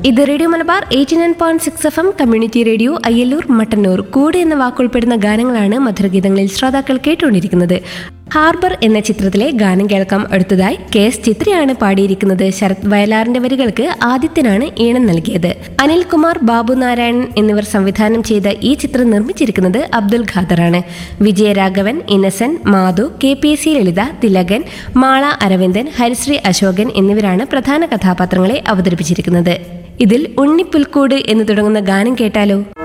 ഇത് radio Malabar eighty nine point six F M community radio Ayyallur Mattannur കൂടെ എന്ന വാക്കുൾപ്പെടുന്ന ഗാനങ്ങളാണ് മധുരഗീതങ്ങളിൽ ശ്രോതാക്കൾ കേട്ടുകൊണ്ടിരിക്കുന്നത് ഹാർബർ എന്ന ചിത്രത്തിലെ ഗാനം കേൾക്കാം അടുത്തതായി കെ എസ് ചിത്രയാണ് പാടിയിരിക്കുന്നത് ശരത് വയലാറിന്റെ വരികൾക്ക് ആദിത്യനാണ് ഈണം നൽകിയത് അനിൽകുമാർ ബാബു നാരായണൻ എന്നിവർ സംവിധാനം ചെയ്ത ഈ ചിത്രം നിർമ്മിച്ചിരിക്കുന്നത് അബ്ദുൽ ഖാദറാണ് Vijayaraghavan Innocent Madhu K P C Lalitha Thilakan Mala Aravindan Harisree Ashokan എന്നിവരാണ് പ്രധാന കഥാപാത്രങ്ങളെ അവതരിപ്പിച്ചിരിക്കുന്നത് ഇതിൽ ഉണ്ണിപ്പുൽക്കൂട് എന്ന് തുടങ്ങുന്ന ഗാനം കേട്ടാലോ